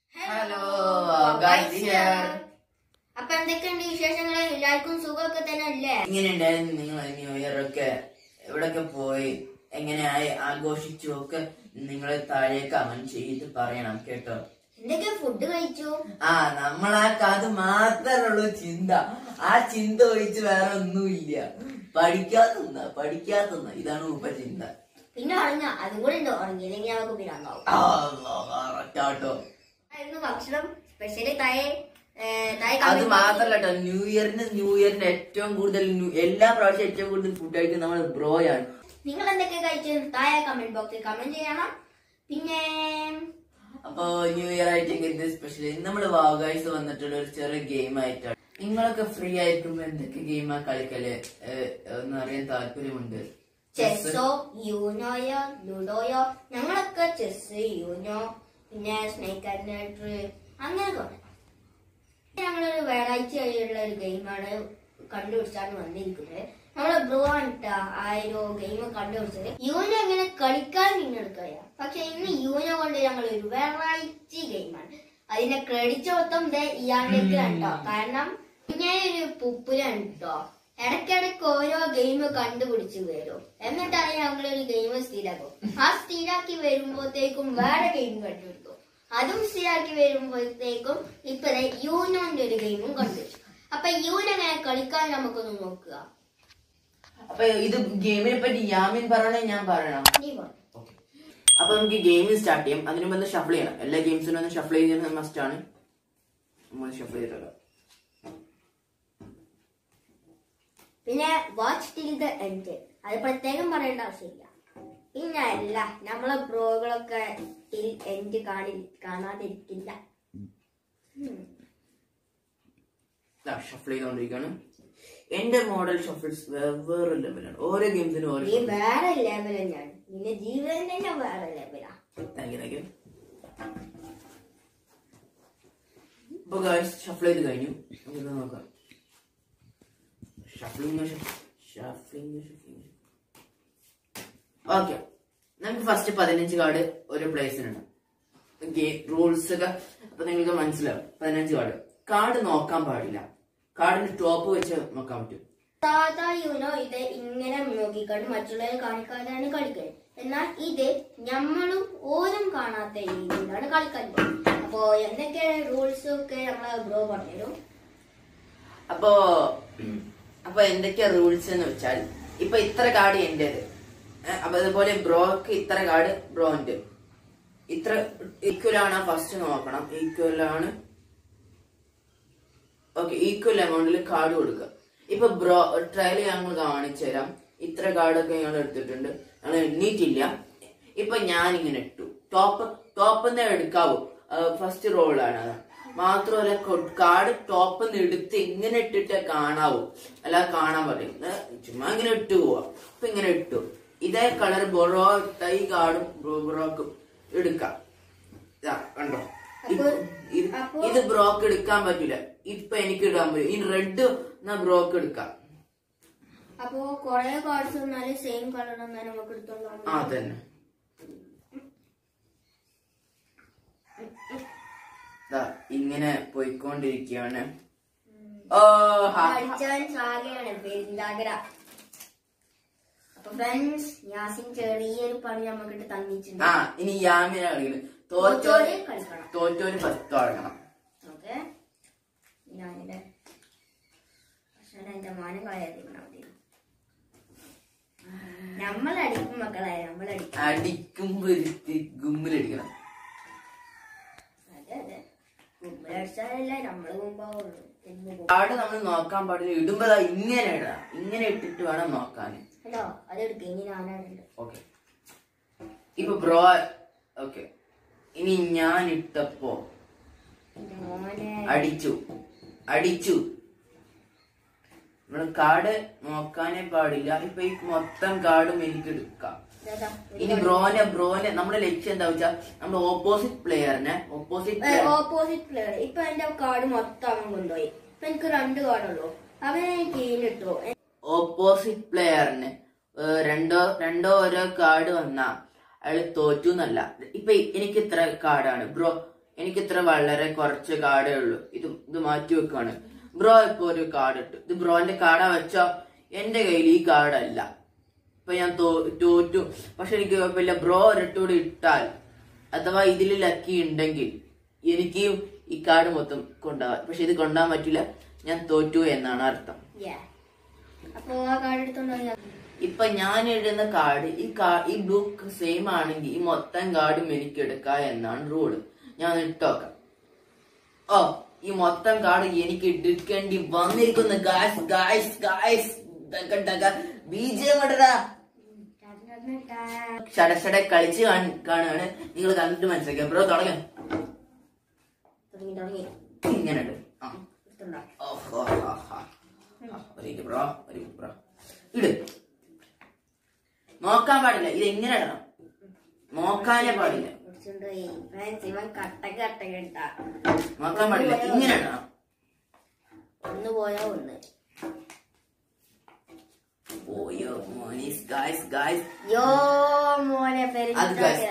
Hello guys here. അപ്പൊ എന്തൊക്കെയുണ്ട് വിശേഷങ്ങള് എല്ലാവർക്കും സുഖമൊക്കെ തന്നെ അല്ലേ ഇങ്ങനെ ഉണ്ടായിരുന്നു നിങ്ങൾ ന്യൂ ഇയർ ഒക്കെ എവിടൊക്കെ പോയി എങ്ങനെയായി ആഘോഷിച്ചു ഒക്കെ നിങ്ങൾ താഴെ കമന്റ് ചെയ്ത് പറയണം കേട്ടോ എന്തൊക്കെ ഫുഡ് കഴിച്ചു ആ നമ്മളാക്ക് അത് മാത്രമേ ഉള്ളൂ ചിന്ത ആ ചിന്ത ഒഴിച്ച് വേറെ ഒന്നുമില്ല പഠിക്കാത്തുന്ന പഠിക്കാത്തുന്ന ഇതാണ് ഉപ ചിന്ത പിന്നെ ഉറങ്ങ അതും കൂടെ ഉണ്ട് ഉറങ്ങിയില്ലെങ്കിൽ നമുക്ക് പിരാന്താവും ആ, correct ആട്ടോ ആയിരുന്നു ഭക്ഷണം സ്പെഷ്യലി തായ തായ അത് മാത്രല്ല കേട്ടോ ന്യൂ ഇയറിന് ന്യൂ ഇയറിന് ഏറ്റവും കൂടുതൽ new- എല്ലാ പ്രാവശ്യം ഏറ്റവും കൂടുതൽ ഫുഡ് കഴിക്കുന്നത് നമ്മൾ ബ്രോയാണ് നിങ്ങൾ എന്തൊക്കെ കഴിച്ചു തായ കമന്റ് ബോക്സിൽ കമന്റ് ചെയ്യണം പിന്നെ അപ്പൊ ന്യൂ ഇയർ ആയിട്ട് എന്ത് സ്പെഷ്യൽ നമ്മള് വാഗായ്സ് വന്നിട്ടുള്ള ഒരു ചെറിയ ഗെയിം ആയിട്ടാണ് നിങ്ങളൊക്കെ ഫ്രീ ആയിരിക്കുമ്പോ എന്തൊക്കെ ഗെയിമാ കളിക്കല് ഏഹ്, എന്ന് അറിയാൻ താല്പര്യമുണ്ട് ചെസ്സോ യൂനോയോ ലുഡോയോ ഞങ്ങളൊക്കെ ചെസ് യൂനോ പിന്നെ സ്നേക്ക് ആൻഡ് ലാഡർ അങ്ങനെയൊക്കെ ഉണ്ട് ഞങ്ങളൊരു വെറൈറ്റി ആയിട്ടുള്ള ഒരു ഗെയിമാണ് കണ്ടുപിടിച്ചാണ് വന്നിരിക്കുന്നത് നമ്മള് ബ്രോ ആണ് ആ ഒരു ഗെയിം കണ്ടുപിടിച്ചത് യൂനോ എങ്ങനെ കളിക്കാൻ നിങ്ങൾക്കറിയാം പക്ഷെ ഇന്ന് യൂനോ കൊണ്ട് ഞങ്ങൾ ഒരു വെറൈറ്റി ഗെയിമാണ് അതിന്റെ ക്രെഡിറ്റ് മൊത്തം ദേ ഇയാളിലേക്ക് കണ്ടോ കാരണം ഇങ്ങനെ ഒരു പുപ്പുലാണ് കേട്ടോ ഇടയ്ക്കിടയ്ക്ക് ഓരോ ഗെയിം കണ്ടുപിടിച്ച് വരും എന്നിട്ടാണ് ഞങ്ങളൊരു ഗെയിം സ്ഥിരാക്കും ആ സ്ഥിരാക്കി വരുമ്പോഴത്തേക്കും വേറെ ഗെയിം കണ്ടുപിടിക്കും അതും സ്ഥിരാക്കി വരുമ്പോഴത്തേക്കും ഇപ്പൊ ദേ യൂനോന്റെ ഒരു ഗെയിമും കണ്ടുപിടിച്ചു അപ്പൊ യൂനോ എങ്ങനെ കളിക്കാൻ നമുക്കൊന്ന് നോക്കുക അപ്പൊ ഇത് ഗെയിമിനെ പറ്റി യാമിൻ പറയണേ ഞാൻ പറയണം നീ പറ. Okay. അപ്പൊ നമുക്ക് ഗെയിം സ്റ്റാർട്ട് ചെയ്യാം അതിന് മുമ്പ് ഷഫിൾ ചെയ്യണം എല്ലാ ഗെയിംസിനും ഒന്ന് ഷഫിൾ ചെയ്യുന്നത് മസ്റ്റ് ആണ് നമ്മൾ ഷഫിൾ ചെയ്തല്ലോ പിന്നെ വാച്ച് ടിൽ ദ എൻഡ് അത് പ്രത്യേകം പറയേണ്ട ആവശ്യമില്ല പിന്നെ അല്ല നമ്മളെ ബ്രോകളൊക്കെ ടിൽ എൻഡ് കാണി കാണാതിരിക്കില്ല ഉം. ഷഫിൾ ചെയ്തോണ്ടിരിക്കുകയാണ് എന്റെ മോഡൽ ഷഫിൾസ് വേറെ ലെവലാണ് ഓരോ ഗെയിംസിനും ഓരോ നീ വേറെ ലെവൽ തന്നെയാണ് നിന്റെ ജീവിതം തന്നെ വേറെ ലെവലാ താങ്ക് യു താങ്ക് യു ഇപ്പൊ ഗായ്സ് ഷഫിൾ ചെയ്ത് കഴിഞ്ഞു നമുക്ക് നോക്കാം ഷഫിളിങ് ഷഫിളിങ് ഷഫിളിങ് ഓക്കെ നമുക്ക് ഫസ്റ്റ് പതിനഞ്ച് കാർഡ് ഒരു പ്ലേസിനുണ്ട് റൂൾസ് ഒക്കെ അപ്പൊ നിങ്ങൾക്ക് മനസ്സിലാവും പതിനഞ്ച് കാർഡ് കാർഡ് നോക്കാൻ പാടില്ല കാർഡിന്റെ ടോപ്പ് വെച്ച് നോക്കാൻ പറ്റും സാധാ യൂനോ ഇത് ഇങ്ങനെ നോക്കിക്കൊണ്ട് മറ്റുള്ളവരെ കാണിക്കാതെയാണ് കളിക്കുന്നത് എന്നാൽ ഇത് നമ്മളും ഓരും കാണാത്ത രീതിയിലാണ് കളിക്കുന്നത് അപ്പോ എന്തൊക്കെ റൂൾസ് ഒക്കെ നമ്മളെ ബ്രോ പറഞ്ഞുതരും അപ്പോ ഉം, അപ്പൊ എന്തൊക്കെയാ റൂൾസ് എന്ന് വെച്ചാൽ ഇപ്പൊ ഇത്ര കാർഡ് എന്റേത് ഏ, അപ്പൊ അതുപോലെ ബ്രോക്ക് ഇത്ര കാർഡ് ബ്രോന്റെ ഇത്ര ഈക്വൽ ആണ് ഫസ്റ്റ് നോക്കണം ഈക്വൽ ആണ് ഓക്കെ ഈക്വൽ എമൗണ്ടിൽ കാർഡ് കൊടുക്കുക ഇപ്പൊ ബ്രോ ട്രയൽ ഞങ്ങൾ കാണിച്ചു തരാം ഇത്ര കാർഡൊക്കെ ഞങ്ങൾ എടുത്തിട്ടുണ്ട് ഞങ്ങൾ എണ്ണീറ്റില്ല ഇപ്പൊ ഞാൻ ഇങ്ങനെ ഇട്ടു ടോപ്പ് ടോപ്പ് നിന്ന് എടുക്കാവൂ ഫസ്റ്റ് റോളാണ് അത് മാത്രമല്ല കാർഡ് ടോപ്പ് നിന്ന് എടുത്ത് ഇങ്ങനെ ഇട്ടിട്ട് കാണാവൂ അല്ല കാണാൻ പറയും ഏ, ചുമ്മാ ഇങ്ങനെ ഇട്ടു പോവാ ഇപ്പൊ ഇങ്ങനെ ഇട്ടു ഇതേ കളർ ബൊറോ ഇട്ട ഈ കാർഡും ബ്രോക്കും എടുക്കാം ഇതാ കണ്ടോ ഇപ്പൊ ഇത് അപ്പൊ- ഇത് ബ്രോക്ക് എടുക്കാൻ പറ്റില്ല ഇപ്പൊ എനിക്ക് ഇടാൻ പറ്റും ഈ റെഡ് എന്നാ ബ്രോക്ക് എടുക്കാം അപ്പോ കൊറേ കാർഡ്സ് വന്നാല് സെയിം കളർ വന്നാൽ നമുക്ക് എടുത്തോളാം ആ തന്നെ ദാ, ഇങ്ങനെ പോയിക്കൊണ്ടിരിക്കുകയാണ് ഓ ഹാ അടിച്ചവൻ സാഗയാണ് പെരുന്താകര അപ്പൊ ഫ്രണ്ട്സ് യാസിൻ ചെറിയൊരു പണി നമുക്കിട്ട് തന്നിട്ടുണ്ട് ആ ഇനി യാമിന കളിക്കുന്നത് തോറ്റോര് തോറ്റോര് കളിക്കണം തോറ്റോര് ഫസ്റ്റ് തുടങ്ങണം ഓക്കെ ഞാനിവിടെ പക്ഷേ എന്റെ മാനം കളയാതിരിക്കണം നമ്മൾ അടിക്കും മക്കളെ നമ്മൾ അടിക്കും അടിക്കുമ്പോ ഇത്തിരി ഗുമ്മിലടിക്കണം അതെ അതെ മുമ്പിലടിച്ചാലല്ലേ നമ്മള് മുമ്പാവുള്ളൂ എന്ന് പോകും കാർഡ് നമ്മൾ നോക്കാൻ പാടില്ല ഇടുമ്പോ ദാ ഇങ്ങനെ ഇടാം ഇങ്ങനെ ഇട്ടിട്ട് വേണം നോക്കാൻ ഹലോ അതെടുക്കും ഇനി ഞാനാണുണ്ട് ഓക്കെ ഇപ്പൊ ബ്രോ ഓക്കെ ഇനി ഞാൻ ഇട്ടപ്പോ എന്റെ മോനെ അടിച്ചു അടിച്ചു നമ്മള് കാർഡ് നോക്കാനേ പാടില്ല ഇപ്പൊ ഈ മൊത്തം കാർഡും എനിക്ക് എടുക്കാം ഇതാ, ഒരു ഇനി ബ്രോനെ ബ്രോനെ നമ്മുടെ ലക്ഷ്യം എന്താ വെച്ചാ നമ്മുടെ ഓപ്പോസിറ്റ് പ്ലെയറിനെ ഓപ്പോസിറ്റ് പ്ലെയർ ഓപ്പോസിറ്റ് പ്ലെയർ ഇപ്പൊ എന്റെ കാർഡ് മൊത്തം അവൻ കൊണ്ടുപോയി ഇപ്പൊ എനിക്ക് രണ്ട് കാർഡുള്ളൂ അവനെ കീഴിലിട്ടു ഓപ്പോസിറ്റ് പ്ലെയറിന് രണ്ടോ രണ്ടോ ഓരോ കാർഡ് വന്നാ അയാൾ തോറ്റു എന്നല്ല ഇപ്പൊ എനിക്ക് ഇത്ര കാർഡാണ് ബ്രോ എനിക്ക് ഇത്ര വളരെ കുറച്ച് കാർഡേ ഉള്ളൂ ഇത് ഇത് മാറ്റി വെക്കാണ് ബ്രോ ഇപ്പൊ ഒരു കാർഡ് ഇട്ടു ഇത് ബ്രോന്റെ കാർഡാ വെച്ചോ എന്റെ കയ്യിൽ ഈ കാർഡല്ല ഇപ്പൊ ഞാൻ തോ- തോറ്റു പക്ഷെ എനിക്ക് കുഴപ്പമില്ല ബ്രോ ഒരിട്ടൂടെ ഇട്ടാൽ അഥവാ ഇതിൽ ലക്കി ഉണ്ടെങ്കിൽ എനിക്ക് ഈ കാർഡ് മൊത്തം കൊണ്ടുപോകാം പക്ഷെ ഇത് കൊണ്ടുപോകാൻ പറ്റില്ല ഞാൻ തോറ്റു എന്നാണ് അർത്ഥം Yeah. അപ്പൊ ആ കാർഡ് എടുത്തോണ്ട് പോയാ ഇപ്പൊ ഞാൻ എഴുതുന്ന കാർഡ് ഈ കാ ഈ ബ്ലൂ സെയിം ആണെങ്കിൽ ഈ മൊത്തം കാർഡും എനിക്ക് എടുക്കാം എന്നാണ് റൂള് ഞാൻ ഇട്ടോക്കാം ഓ ഈ മൊത്തം കാർഡ് എനിക്ക് എടുക്കേണ്ടി വന്നിരിക്കുന്നു ഗായ്സ് ഗായ്സ് ഗായ്സ് ബീജം ഇടടാ ഷട കളിച്ച് കാണി- കാണുകയാണ് നിങ്ങൾ കണ്ടിട്ട് മനസ്സിലാക്കുക ബ്രോ തുടങ്ങ തുടങ്ങി തുടങ്ങി ഇങ്ങനെ ഇട്. ആ. എടുത്തോണ്ടോ ഓഹോ, ആ, ആ. ആ, ഒരു മിനിറ്റ് ബ്രോ ഒരു മിനിറ്റ് ബ്രോ ഇട് നോക്കാൻ പാടില്ല ഇത് എങ്ങനെ ഇടണം നോക്കാനേ പാടില്ല പിടിച്ചോണ്ട് പോയി ഫ്രണ്ട്സ് ഇവൻ കട്ടക്ക് കട്ടക്ക് ഇട്ടാ നോക്കാൻ പാടില്ല ഇങ്ങനെ ഇടണം ഒന്ന് പോയാ ഒന്ന് ഓയോ മോനീസ് ഗായ്സ് ഗായ്സ് യോ മോനെ പേര് അത് guys.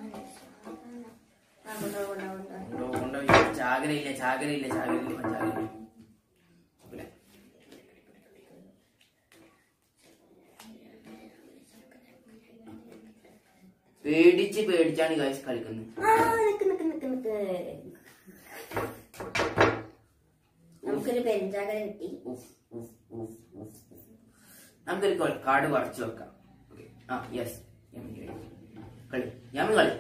ചാകരയില്ല ചാകരയില്ല ചാകരയില്ല ചാകരയില്ല ഇവിടെ. പേടിച്ച് പേടിച്ചാണ് ഗായ്സ് കളിക്കുന്നത് നമുക്കൊരു പെരുഞ്ചാകര കിട്ടി ഉഫ്, ഉഫ്, ഉഫ്, ഉഫ്, ഉഫ്. നമുക്കൊരു കൊ- കാർഡ് കുറച്ച് വെക്കാം Okay. ആ യെസ് കളി ഞാൻ കളി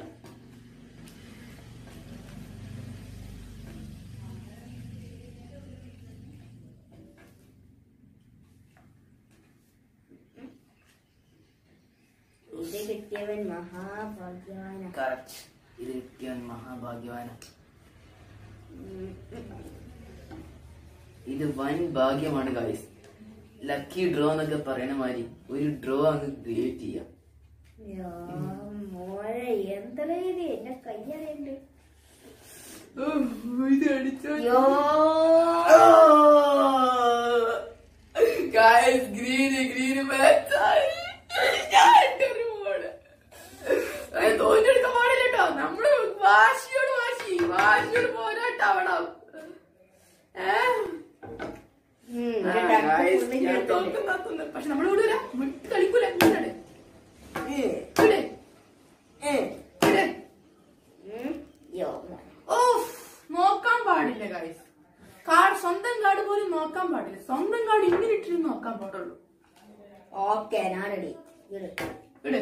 ഇത് കിട്ടിയവൻ മഹാഭാഗ്യവാന കറക്റ്റ് ഇത് കിട്ടിയവൻ മഹാഭാഗ്യവാന ഇത് വൻ ഭാഗ്യമാണ് ഗായ്സ് ലക്കി ഡ്രോ എന്നൊക്കെ പറയണ മാതിരി ഒരു ഡ്രോ അങ്ങ് ക്രിയേറ്റ് ചെയ്യാം യോ, മോനെ എന്താ ഇത് എന്റെ കയ്യറിയുണ്ട് ഇത് അടിച്ചോ യോ ഗായ്സ് ഗ്രീന് ഗ്രീന് മാച്ചായി ഞാൻ ഒരു മോള് തോറ്റെടുക്കാൻ പാടില്ല കേട്ടോ നമ്മള് വാശിയോട് വാശി വാശിയോട് പോരാട്ടാവണം ഏഹ് ഉം, ആ, ഒരു ഡക്ക് guys, ഫുള്ളും ഞാൻ ചേർത്തില്ലേ? തോക്കുന്ന തോന്നുന്നു. പക്ഷെ നമ്മൾ വിടൂല വിട്ട് കളിക്കൂല ഇങ്ങോട്ട് ഉം, വിട്. ഉം, വിട്. ഉം. യോ, മോനെ. ഓഫ്, നോക്കാൻ പാടില്ല ഗൈസ് കാർഡ് സ്വന്തം കാർഡ് പോലും നോക്കാൻ പാടില്ല സ്വന്തം കാർഡ് ഇങ്ങനെ ഇട്ടിട്ട് നോക്കാൻ പാടുള്ളൂ ഓക്കെ ഞാൻ റെഡി ഇട്. വിട്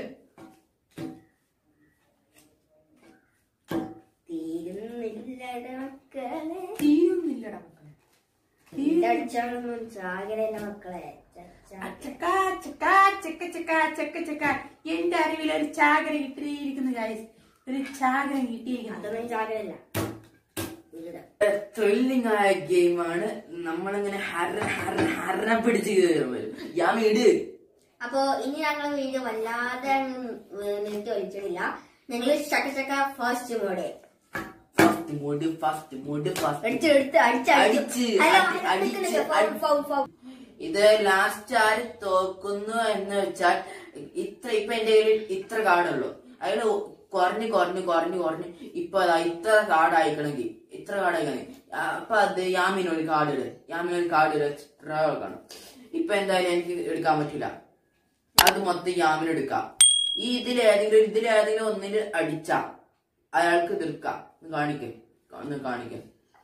തീരുന്നില്ലട മക്കളെ തീരുന്നില്ലടാ മക്കളെ ഇതടിച്ചാലൊന്നും ചാകരല്ല മക്കളെ ചച്ചാ. ചക്ക ചക്ക ചക്ക ചക്ക ചക്ക ചക്ക എന്റെ അറിവിൽ ഒരു ചാകര കിട്ടിയിരിക്കുന്നു ഗൈസ് ഒരു ചാകര കിട്ടിയിരിക്കുന്നു അതൊന്നും ചാകരല്ല ഇവിടെ ത്രില്ലിംഗ് ആയ ഗെയിമാണ് നമ്മളിങ്ങനെ ഹര ഹര ഹരണ പിടിച്ച് കയറും വരും ഞാൻ ഇട് അപ്പോ ഇനി ഞങ്ങൾ വീഡിയോ വല്ലാതെ അങ്ങ് നിർത്തി വലിച്ചിട്ടില്ല നിങ്ങൾ ചക്ക ചക്ക first mode first mood first mood first അടിച്ചെടുത്ത് അടിച്ച്, അടിച്ചടിച്ച് അടി- അടിച്ച്, അടി- ഇത് ലാസ്റ്റ് ആര് തോക്കുന്നു എന്ന് വെച്ചാൽ ഇത്ര ഇപ്പൊ എന്റെ കയ്യിൽ ഇത്ര കാർഡുള്ളൂ അതിൽ കുറഞ്ഞ് കുറഞ്ഞ് കുറഞ്ഞ് കുറഞ്ഞ് ഇപ്പൊ അതാ ഇത്ര കാർഡ് അയക്കണമെങ്കിൽ ഇത്ര കാർഡ് അയക്കണമെങ്കിൽ അപ്പൊ അത് യാമിന് ഒരു കാർഡ് ഇട് യാമിന് ഒരു കാർഡ് ഇട് എക്സ്ട്രാ വെക്കണം ഇപ്പൊ എന്തായാലും എനിക്ക് എടുക്കാൻ പറ്റില്ല അത് മൊത്തം യാമിന് എടുക്കാം ഈ ഇതിൽ ഏതെങ്കിലും ഇതിൽ ഏതെങ്കിലും ഒന്നിൽ അടിച്ച അയാൾക്ക് തീർക്കാം ഒന്ന് കാണിക്കേ ഒന്ന് കാണിക്കേ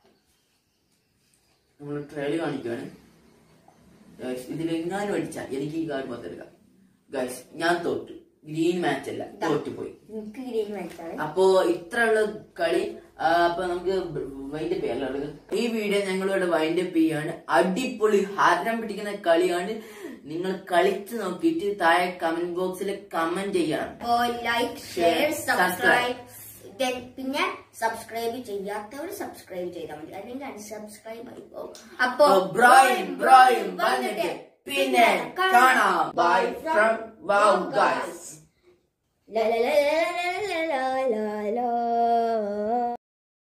നമ്മൾ ട്രയൽ കാണിക്കുവാണ് ഗൈസ് ഇതിലെങ്ങാനും അടിച്ചാൽ എനിക്ക് ഈ കാർഡ് മൊത്തം എടുക്കാം ഗൈസ് ഞാൻ തോറ്റു ഗ്രീൻ മാച്ച് അല്ല തോറ്റുപോയി എനിക്ക് ഗ്രീൻ വെച്ചാണ് അപ്പോ ഇത്ര ഉള്ള കളി ആ, അപ്പൊ നമുക്ക് വൈൻഡ് അപ്പ് ചെയ്യാനുള്ളത് ഈ വീഡിയോ ഞങ്ങളിവിടെ വൈൻഡ് അപ്പ് ചെയ്യാണ് അടിപൊളി ഹാരം പിടിക്കുന്ന കളിയാണ് നിങ്ങൾ കളിച്ച് നോക്കിയിട്ട് താഴെ കമന്റ് ബോക്സിൽ കമന്റ് ചെയ്യണം അപ്പോ ലൈക്ക് ഷെയർ Share, സബ്സ്ക്രൈബ് പിന്നെ സബ്സ്ക്രൈബ് ചെയ്യാത്തവർ സബ്സ്ക്രൈബ് ചെയ്താൽ മതി അല്ലെങ്കിൽ അൺസബ്സ്ക്രൈബ് ആയി പോകും അപ്പോ ബ്രോയും ബ്രോയും വന്നിട്ട് പിന്നെ കാണാം bye from wow guys la la la la la la la la